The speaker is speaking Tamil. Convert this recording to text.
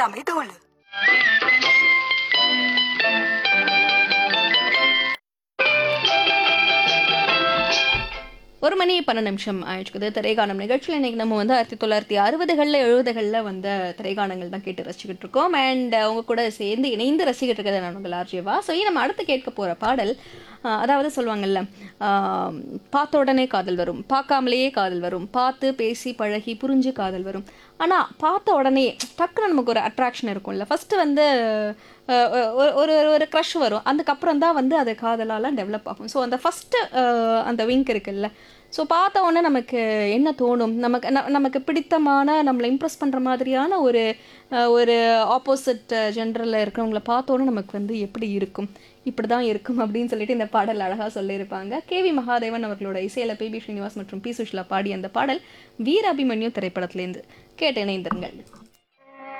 எல்லாமே தோல் ஒரு மணி பன்னெண்டு நிமிஷம் ஆயிடுச்சுக்குது திரைக்கானம் நிகழ்ச்சியில் இன்னைக்கு நம்ம வந்து ஆயிரத்தி தொள்ளாயிரத்தி அறுபதுகளில் எழுபதுகளில் வந்த திரைக்கானங்கள் தான் கேட்டு ரசிச்சுக்கிட்டு இருக்கோம் அண்ட் அவங்க கூட சேர்ந்து இணைந்து ரசிக்கிட்டு இருக்கிறது நான் உங்கள் ஆர்ஜிவா ஸோ நம்ம அடுத்து கேட்க போகிற பாடல் ஆஹ், அதாவது சொல்லுவாங்கல்ல ஆஹ், பார்த்த உடனே காதல் வரும் பார்க்காமலேயே காதல் வரும் பார்த்து பேசி பழகி புரிஞ்சு காதல் வரும் ஆனால் பார்த்த உடனே டக்குன்னு நமக்கு ஒரு அட்ராக்ஷன் இருக்கும்ல ஃபஸ்ட்டு வந்து அஹ், ஒரு ஒரு ஒரு க்ரஷ் வரும் அதுக்கப்புறம் தான் வந்து அது காதலால் டெவலப் ஆகும் ஸோ அந்த ஃபஸ்ட்டு அந்த விங்க் இருக்குல்ல ஸோ பார்த்த உடனே நமக்கு என்ன தோணும் நமக்கு ந- நமக்கு பிடித்தமான நம்மளை இம்ப்ரெஸ் பண்ணுற மாதிரியான ஒரு அஹ், ஒரு ஆப்போசிட் ஜென்டரில் இருக்கிறவங்கள பார்த்த உடனே நமக்கு வந்து எப்படி இருக்கும் இப்படி தான் இருக்கும் அப்படின்னு சொல்லிட்டு இந்த பாடல் அழகாக சொல்லியிருப்பாங்க கேவி மகாதேவன் அவர்களோட இசையில் பி பி ஸ்ரீனிவாஸ் மற்றும் பி சுஷ்லா பாடிய அந்த பாடல் வீர அபிமன்யு திரைப்படத்திலேருந்து கேட்டு இணைந்திருங்கள்